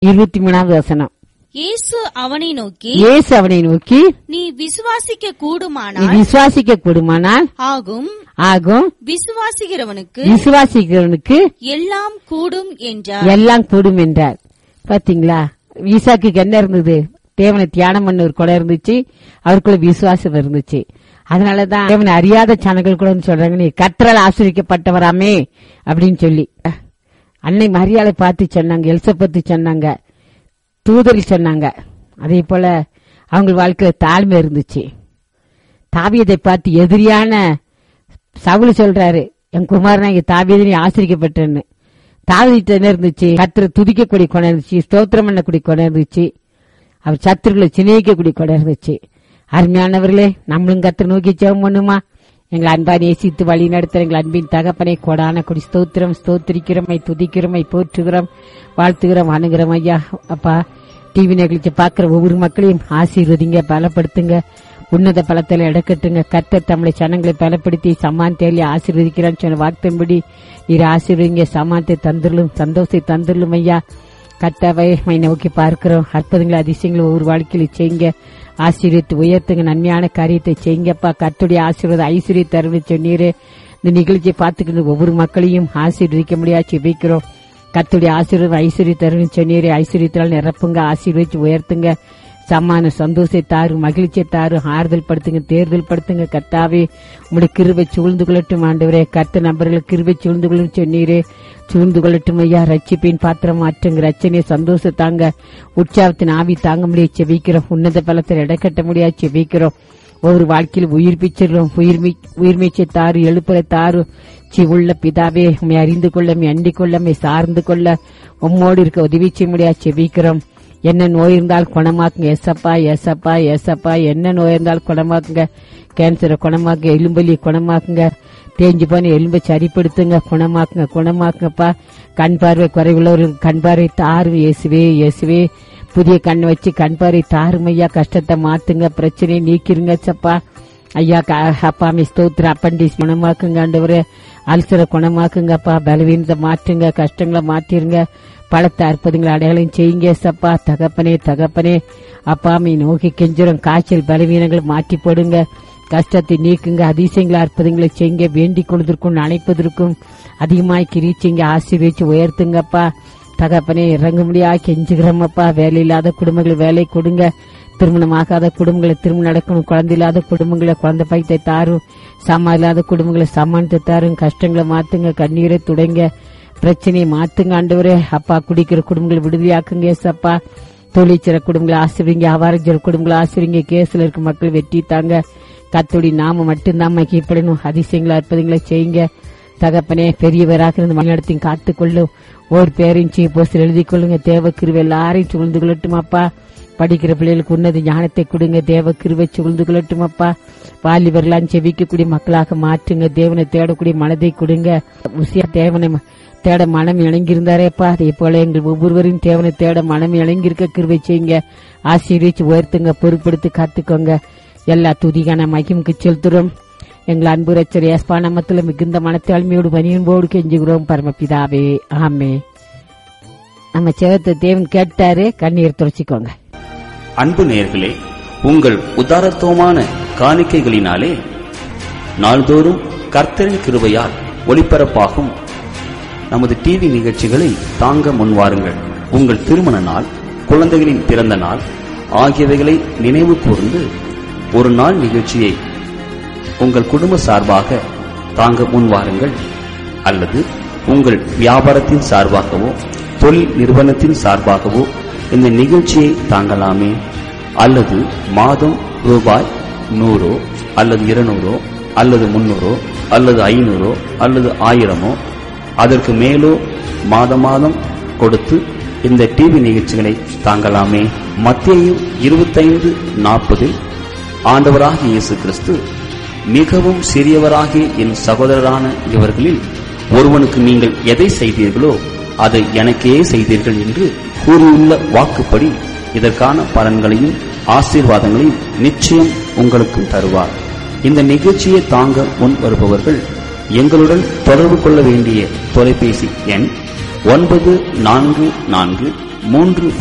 இருபத்தி மூணாவது வசனம் இயேசு அவனை நோக்கி இயேசு அவனை நோக்கி நீ விசுவாசிக்க நீ கூடுமானால் விசுவாசிக்க கூடுமானால் ஆகும் ஆகும் விசுவாசிக்கிறவனுக்கு விசுவாசிக்கிறவனுக்கு எல்லாம் கூடும் என்றார் எல்லாம் கூடும் என்றார் பாத்தீங்களா ஈசாக்குக்கு என்ன இருந்தது தேவனை தியானம் பண்ண ஒரு கொலை இருந்துச்சு அவருக்குள்ள விசுவாசம் இருந்துச்சு அதனாலதான் தேவனை அறியாத சனங்கள் கூட வந்து சொல்றாங்க நீ கற்றால் ஆசிரிக்கப்பட்டவராமே அப்படின்னு சொல்லி அன்னை மரியாதை பார்த்து சொன்னாங்க எலிசபெத்து சொன்னாங்க தூதரி சொன்னாங்க அதே போல அவங்க வாழ்க்கையில தாழ்மை இருந்துச்சு தாவியதை பார்த்து எதிரியான சவுல் சொல்றாரு என் குமாரனாங்க தாவியதை ஆசிரிக்கப்பட்டேன்னு தாவிட்டு என்ன இருந்துச்சு கத்திர துதிக்கக்கூடிய கொடை இருந்துச்சு ஸ்தோத்திரம் பண்ணக்கூடிய கொடை இருந்துச்சு அவர் சத்துருக்களை சிநேகிக்கக்கூடிய கொடை இருந்துச்சு அருமையானவர்களே நம்மளும் கத்திர நோக்கி ஜெபம் பண்ணுமா எங்களை அன்பா நேசித்து வழி நடத்துற எங்கள் அன்பின் தகப்பனை கொடான கொடி ஸ்தோத்திரம் ஸ்தோத்திரிக்கிறோமை துதிக்கிறோமை போற்றுகிறோம் வாழ்த்துகிறோம் அணுகிறோம் ஐயா அப்பா டிவி நிகழ்ச்சி பார்க்கிற ஒவ்வொரு மக்களையும் ஆசீர்வதிங்க பலப்படுத்துங்க உன்னத பலத்தில் இடக்கட்டுங்க கர்த்தர் தம்முடைய சனங்களை பலப்படுத்தி சமாந்தேலி ஆசீர்வதிக்கிறான்னு சொன்ன வார்த்தையின்படி நீர் ஆசீர்வதிங்க சமானத்தை தந்துடலும் சந்தோஷத்தை தந்துடலும் ஐயா கர்த்தாவை மை நோக்கி பார்க்கிறோம் அற்புதங்களை அதிசயங்களை ஒவ்வொரு வாழ்க்கையில செய்யுங்க ஆசீர்வித்து உயர்த்துங்க நன்மையான காரியத்தை செய்யுங்கப்பா கர்த்துடைய ஆசீர்வாத ஐஸ்வர்ய தருணை சொன்னீரு இந்த நிகழ்ச்சியை பார்த்துக்கிட்டு ஒவ்வொரு மக்களையும் ஆசீர்வதிக்க முடியாது செபிக்கிறோம் கர்த்துடைய ஆசீர்வாதம் ஐஸ்வர்ய தருணை சொன்னீரு ஐஸ்வர்யத்தால் நிரப்புங்க ஆசீர்வதிச்சு உயர்த்துங்க சமான சந்தோஷத்தை தாரு மகிழ்ச்சியை தாரு ஆறுதல் படுத்துங்க தேர்தல் படுத்துங்க கர்த்தாவே உங்களுடைய கிருவை சூழ்ந்து கொள்ளட்டும் ஆண்டவரே கர்த்த நபர்களுக்கு கிருவை சூழ்ந்து கொள்ளும் சொன்னீரே சூழ்ந்து கொள்ளட்டும் ஐயா ரட்சிப்பின் பாத்திரம் மாற்றுங்க ரச்சனையை சந்தோஷத்தாங்க உற்சாகத்தின் ஆவி தாங்க முடியாது செவிக்கிறோம் உன்னத பலத்தில் இடக்கட்ட முடியாது செவிக்கிறோம் ஒவ்வொரு வாழ்க்கையில் உயிர் பிச்சிடுறோம் உயிர்மி உயிர்மீச்சை தாரு எழுப்புற தாரு சி உள்ள பிதாவே உண்மை அறிந்து கொள்ள உம்மை அண்டிக் கொள்ள உம்மை சார்ந்து கொள்ள உம்மோடு இருக்க உதவி செய்ய முடியாது செவிக்கிறோம் என்ன நோய் இருந்தால் குணமாக்குங்க எசப்பா எசப்பா எசப்பா என்ன நோய் இருந்தால் குணமாக்குங்க கேன்சரை குணமாக்குங்க எலும்பலி குணமாக்குங்க தேஞ்சு போன எலும்பை சரிப்படுத்துங்க குணமாக்குங்க குணமாக்குங்கப்பா கண் பார்வை குறைவுள்ளவர்களுக்கு கண் பார்வை தாரு இயேசுவே இயேசுவே புதிய கண் வச்சு கண் பார்வை தாரும் ஐயா கஷ்டத்தை மாத்துங்க பிரச்சனையை நீக்கிருங்க சப்பா ஐயா க- அப்பா மீ ஸ்தோத்திர அப்பண்டிஸ் குணமாக்குங்க ஆண்டவரே அல்சரை குணமாக்குங்கப்பா பலவீனத்தை மாற்றுங்க கஷ்டங்களை மாற்றிருங்க பழத்தை அற்புதங்களை அடையாளம் செய்யுங்க சப்பா தகப்பனே தகப்பனே அப்பா மீ நோக்கி கெஞ்சுறோம் காய்ச்சல் பலவீனங்களை மாற்றி போடுங்க கஷ்டத்தை நீக்குங்க அதிசயங்களை அற்புதங்களை செய்யுங்க வேண்டிக் கொள்வதற்கும் அணைப்பதற்கும் அதிகமாய் கிரீச்சிங்க ஆசீர்வச்சு உயர்த்துங்கப்பா தகப்பனே இறங்க முடியா கெஞ்சுகிறோமப்பா வேலை இல்லாத குடும்பங்கள் வேலை கொடுங்க திருமணமாகாத குடும்பங்களை திருமணம் நடக்கணும் குழந்தை இல்லாத குடும்பங்களை குழந்தை பைத்தை தாரும் சமா இல்லாத குடும்பங்களை சமானத்தை தாரும் கஷ்டங்களை மாத்துங்க கண்ணீரை துடைங்க பிரச்சனையை மாத்துங்க ஆண்டவரே அப்பா குடிக்கிற குடும்பங்களை விடுதலையாக்குங்க ஏசப்பா தொழிற்சிற குடும்பங்களை ஆசிரிங்க அவாரஞ்சர குடும்பங்களை ஆசிரிங்க கேஸ்ல இருக்க மக்கள் வெட்டி தாங்க கத்தோடி நாம மட்டும்தான் மகிப்படணும் அதிசயங்களை அற்புதங்களை செய்யுங்க தகப்பனே பெரியவராக இருந்து வழிநடத்தி காத்துக்கொள்ளும் ஒரு பேரையும் சீ போஸ்டர் எழுதி கொள்ளுங்க தேவ கிருவை எல்லாரையும் சூழ்ந்து கொள்ளட்டும் அப்பா படிக்கிற பிள்ளைகளுக்கு உன்னத ஞானத்தை கொடுங்க தேவ கிருவை சூழ்ந்து கொள்ளட்டும் அப்பா வாலிபர்லாம் செவிக்கக்கூடிய மக்களாக மாற்றுங்க தேவனை தேடக்கூடிய மனதை கொடுங்க உசியா தேவனை ம- தேட மனம் இணங்கியிருந்தாரேப்பா அதே போல எங்கள் ஒவ்வொருவரையும் தேவனை தேட மனம் இணங்கியிருக்க கிருவை செய்யுங்க ஆசீர்வச்சு உயர்த்துங்க பொறுப்படுத்தி காத்துக்கோங்க எல்லா துதிகான மகிமுக்கு செலுத்துறோம் எங்கள் அன்பு ரச்சர் ஏஸ்பா நாமத்தில் மிகுந்த மனத்தாழ்மையோடு பணியன்போடு கெஞ்சுகிறோம் பரமபிதாவே ஆமே நம்ம சேவத்தை தேவன் கேட்டாரு கண்ணீர் துடைச்சிக்கோங்க அன்பு நேயர்களே உங்கள் உதாரத்துவமான காணிக்கைகளினாலே நாள்தோறும் கர்த்தரின் கிருபையால் ஒளிபரப்பாகும் நமது டிவி நிகழ்ச்சிகளை தாங்க முன்வாருங்கள் உங்கள் திருமண நாள் குழந்தைகளின் பிறந்த நாள் ஆகியவைகளை நினைவு கூர்ந்து ஒரு நாள் நிகழ்ச்சியை உங்கள் குடும்ப சார்பாக தாங்க முன்வாருங்கள் அல்லது உங்கள் வியாபாரத்தின் சார்பாகவோ தொழில் நிறுவனத்தின் சார்பாகவோ இந்த நிகழ்ச்சியை தாங்கலாமே அல்லது மாதம் ரூபாய் நூறோ அல்லது இருநூறோ அல்லது முன்னூறோ அல்லது ஐநூறோ அல்லது ஆயிரமோ அதற்கு மேலோ மாத மாதம் கொடுத்து இந்த டிவி நிகழ்ச்சிகளை தாங்கலாமே மத்திய இருபத்தைந்து நாற்பதில் ஆண்டவராகிய இயேசு கிறிஸ்து மிகவும் சிறியவராகிய என் சகோதரரான இவர்களில் ஒருவனுக்கு நீங்கள் எதை செய்தீர்களோ அதை எனக்கே செய்தீர்கள் என்று கூறியுள்ள வாக்குப்படி இதற்கான பலன்களையும் ஆசீர்வாதங்களையும் நிச்சயம் உங்களுக்கு தருவார் இந்த நிகழ்ச்சியை தாங்க முன் வருபவர்கள் எங்களுடன் தொடர்பு கொள்ள வேண்டிய தொலைபேசி எண் ஒன்பது நான்கு நான்கு மூன்று